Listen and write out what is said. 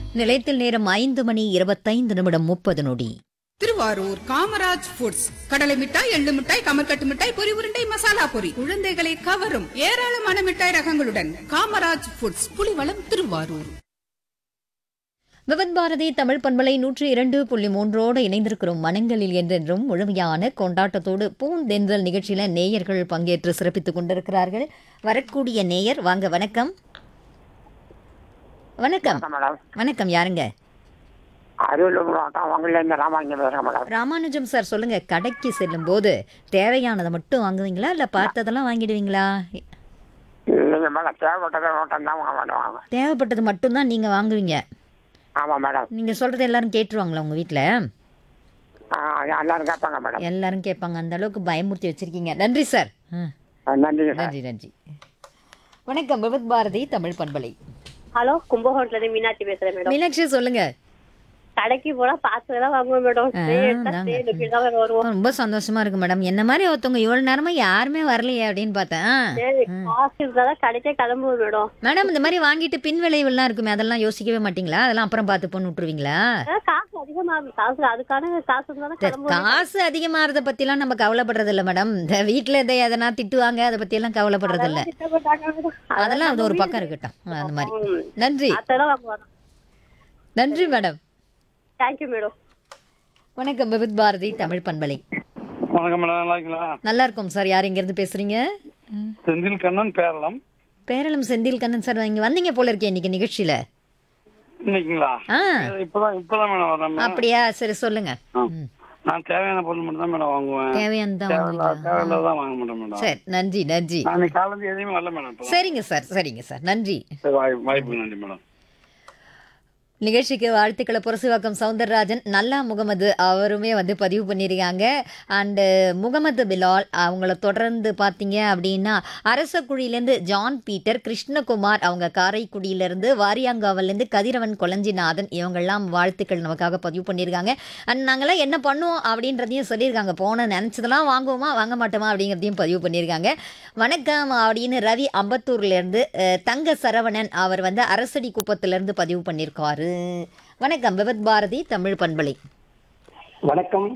நிலையத்தில் நேரம் ஐந்து மணி இருபத்தைந்து நிமிடம் முப்பது நொடி திருவாரூர் காமராஜ் ஃபுட்ஸ் கடலை மிட்டாய் எள்ளு மிட்டாய் கமர்கட்டு மிட்டாய் பொரி உருண்டை மசாலா பொரி குழந்தைகளை கவரும் ஏராளமான மிட்டாய் ரகங்களுடன் காமராஜ் ஃபுட்ஸ் புலிவளம் திருவாரூர் விவத் பாரதி தமிழ் பண்பலை நூற்றி இரண்டு புள்ளி மூன்றோடு இணைந்திருக்கிறோம் மனங்களில் என்றென்றும் முழுமையான கொண்டாட்டத்தோடு பூந்தென்றல் நிகழ்ச்சியில நேயர்கள் பங்கேற்று சிறப்பித்துக் கொண்டிருக்கிறார்கள் வரக்கூடிய நேயர் வாங்க வணக்கம் வணக்கம் மேடம் வணக்கம் யாருங்க அரியலூர் மாவட்டம் உங்களிலேருந்து ராமாங்க பேசுகிறேன் மேடம் ராமானுஜம் சார் சொல்லுங்க கடைக்கு செல்லும் போது தேவையானதை மட்டும் வாங்குவீங்களா இல்ல பார்த்ததெல்லாம் வாங்கிடுவீங்களா இல்லைங்க மேடம் தேவைப்பட்டதை மட்டும் தான் வாங்க தேவைப்பட்டது மட்டும்தான் நீங்க வாங்குவீங்க ஆமாம் மேடம் நீங்க சொல்றது எல்லாரும் கேட்டுருவாங்களா உங்க வீட்ல ஆ, எல்லாரும் கேட்பாங்க மேடம் எல்லாரும் கேட்பாங்க அந்த அளவுக்கு பயமுறுத்தி வச்சிருக்கீங்க நன்றி சார் ம், ஆ, நன்றிங்க சார் நன்றி நன்றி வணக்கம் விபத் பாரதி தமிழ் பண்பலை ஹலோ கும்பகோணத்துல இருந்து மீனாட்சி பேசுறேன் மேடம் மீனாட்சி சொல்லுங்க கடைக்கு போனா பார்த்து தான் வாங்குவேன் மேடம் ஆ, ஸ்ப்ரே எடுத்தா தாங்க. ஸ்ப்ரே லிக்விட் தான் வருவோம் ரொம்ப சந்தோஷமா இருக்கு மேடம் என்ன மாதிரி ஒருத்தவங்க இவ்வளவு நேரமா யாருமே வரலையே அப்படின்னு பார்த்தேன் சரி காசு இருந்தாதான் கடைக்கே கிளம்புவோம் மேடம் மேடம் இந்த மாதிரி வாங்கிட்டு பின் விளைவுலாம் இருக்குமே அதெல்லாம் யோசிக்கவே மாட்டீங்களா அதெல்லாம் அப்புறம் பார்த்து பொண்ணு விட்டுருவீங்களா ஆ, காசு அதிகமாகும் காசு அதுக்கான காசு இருந்தாதான் கிளம்புவோம் காசு அதிகமாறத பத்திலாம் நம்ம கவலைப்படுறது இல்ல மேடம் இந்த வீட்டுல இதை எதனா திட்டுவாங்க அதை பத்தி எல்லாம் கவலைப்படுறது இல்ல திட்டப்பட்டாங்க மேடம். அதெல்லாம் அது ஒரு பக்கம் இருக்கட்டும் அந்த மாதிரி ம். நன்றி அதான் வாங்குவோம் நன்றி மேடம் தேங்க்யூ மேடம் வணக்கம் விவித் பாரதி தமிழ் பண்பலை வணக்கம் மேடம் நல்லா இருக்கீங்களா நல்லா இருக்கும் சார் யார் இங்க இருந்து பேசுறீங்க ம். செந்தில் கண்ணன் பேரளம் பேரளம் செந்தில் கண்ணன் சார் இங்க வந்தீங்க போல இருக்கே இன்னைக்கு நிகழ்ச்சியில இன்னைக்குங்களா ஆ இப்பதான் இப்பதான் மேடம் வரேன் மேடம். அப்படியா சரி சொல்லுங்க ஆ. ம். நான் தேவையான பொருள் மட்டும் தான் மேடம் வாங்குவேன் தேவையானதான் தேவையில்ல வாங்குவீங்களா? தேவையில்லாதான் வாங்க மாட்டேன் மேடம் சரி நன்றி நன்றி நான் இன்னைக்கு காலையில இருந்து எதையுமே வரல மேடம் இப்பதான். சரிங்க சார் சரிங்க சார் நன்றி சரி வாய்ப்பு வாய்ப்புக்கு நன்றி மேடம் நிகழ்ச்சிக்கு வாழ்த்துக்களை புரசுவாக்கம் சவுந்தரராஜன் நல்லா முகமது அவருமே வந்து பதிவு பண்ணியிருக்காங்க அண்டு முகமது பிலால் அவங்கள தொடர்ந்து பார்த்தீங்க அப்படின்னா அரசக்குழியிலேருந்து ஜான் பீட்டர் கிருஷ்ணகுமார் அவங்க காரைக்குடியிலேருந்து வாரியாங்காவிலேருந்து கதிரவன் கொலஞ்சிநாதன் இவங்கெல்லாம் வாழ்த்துக்கள் நமக்காக பதிவு பண்ணியிருக்காங்க அண்ட் நாங்களாம் என்ன பண்ணுவோம் அப்படின்றதையும் சொல்லியிருக்காங்க போன நினச்சதெல்லாம் வாங்குவோமா வாங்க மாட்டோமா அப்படிங்கிறதையும் பதிவு பண்ணியிருக்காங்க வணக்கம் அப்படின்னு ரவி அம்பத்தூர்லேருந்து அஹ், தங்க சரவணன் அவர் வந்து அரசடி குப்பத்திலேருந்து பதிவு பண்ணியிருக்காரு வணக்கம் விபத் பாரதி தமிழ் பண்பலை வணக்கம்